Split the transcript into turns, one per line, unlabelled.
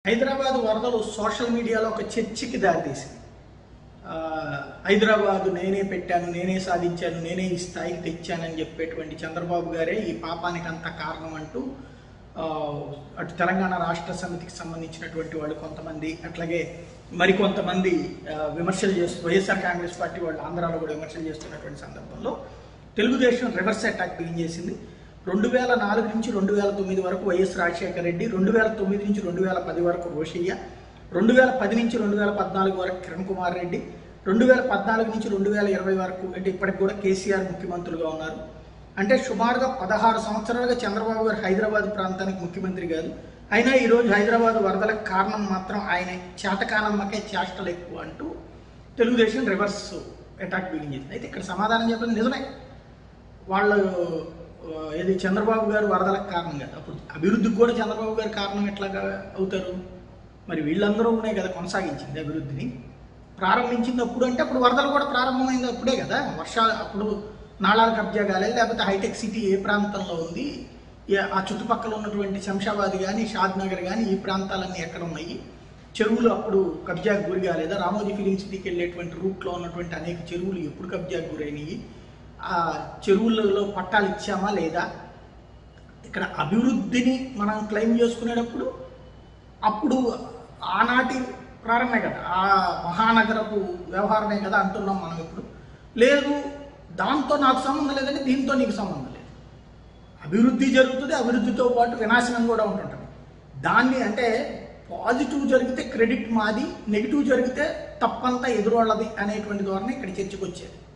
హైదరాబాద్ వరదలు సోషల్ మీడియాలో ఒక చర్చకి దారితీసింది ఆ, హైదరాబాద్ నేనే పెట్టాను నేనే సాధించాను నేనే ఈ స్థాయికి తెచ్చానని చెప్పేటువంటి చంద్రబాబు గారే ఈ పాపానికి అంత కారణం అంటూ ఆ, అటు తెలంగాణ రాష్ట్ర సమితికి సంబంధించినటువంటి వాళ్ళు కొంతమంది అట్లాగే మరికొంతమంది ఆ, విమర్శలు చేస్తూ వైఎస్ఆర్ కాంగ్రెస్ పార్టీ వాళ్ళు ఆంధ్రాలో కూడా విమర్శలు చేస్తున్నటువంటి సందర్భంలో తెలుగుదేశం రివర్స్ అటాక్ బిగిన్ చేసింది రెండు వేల నాలుగు నుంచి రెండు వేల తొమ్మిది వరకు వైఎస్ రాజశేఖర రెడ్డి రెండు వేల తొమ్మిది నుంచి రెండు వేల పది వరకు రోషయ్య రెండు వేల పది నుంచి రెండు వేల పద్నాలుగు వరకు కిరణ్ కుమార్ రెడ్డి రెండు వేల పద్నాలుగు నుంచి రెండు వేల ఇరవై వరకు అంటే ఇప్పటికి కూడా కేసీఆర్ ముఖ్యమంత్రులుగా ఉన్నారు అంటే సుమారుగా పదహారు సంవత్సరాలుగా చంద్రబాబు గారు హైదరాబాద్ ప్రాంతానికి ముఖ్యమంత్రి కాదు అయినా ఈరోజు హైదరాబాద్ వరదలకు కారణం మాత్రం ఆయన చేతకానమ్మకే చేష్టలు ఎక్కువ అంటూ తెలుగుదేశం రివర్స్ అటాక్ బిగిన్ చేసింది అయితే ఇక్కడ సమాధానం చెప్పడం నిజమే వాళ్ళు ఆ, ఏది చంద్రబాబు గారు వరదలకు కారణం కదా అప్పుడు అభివృద్ధికి కూడా చంద్రబాబు గారు కారణం ఎట్లాగా అవుతారు మరి వీళ్ళందరూనే కదా కొనసాగించింది అభివృద్ధిని ప్రారంభించింది అప్పుడు అంటే అప్పుడు వరదలు కూడా ప్రారంభమైంది అప్పుడే కదా వర్షాలు అప్పుడు నాళాలు కబ్జా కాలేదు లేకపోతే హైటెక్ సిటీ ఏ ప్రాంతంలో ఉంది ఏ- ఆ చుట్టుపక్కల ఉన్నటువంటి శంషాబాద్ కానీ షాద్ నగర్ కానీ ఈ ప్రాంతాలన్నీ ఎక్కడ ఉన్నాయి చెరువులు అప్పుడు కబ్జాకు గురి కాలేదా రామోజీ ఫిలిం సిటీకి వెళ్ళేటువంటి రూట్లో ఉన్నటువంటి అనేక చెరువులు ఎప్పుడు కబ్జాకు గురైనవి ఆ చెరువులలో పట్టాలు ఇచ్చామా లేదా ఇక్కడ అభివృద్ధిని మనం క్లెయిమ్ చేసుకునేటప్పుడు అప్పుడు ఆనాటి ప్రారంభమే కదా ఆ మహానగరపు వ్యవహారమే కదా అంటున్నాం మనం ఇప్పుడు లేదు దాంతో నాకు సంబంధం లేదంటే దీంతో నీకు సంబంధం లేదు అభివృద్ధి జరుగుతుంది అభివృద్ధితో పాటు వినాశనం కూడా ఉంటుంటుంది దాన్ని అంటే పాజిటివ్ జరిగితే క్రెడిట్ మాది నెగిటివ్ జరిగితే తప్పంతా ఎదురోళ్ళది అనేటువంటి ధోరణి ఇక్కడ చర్చకు వచ్చేది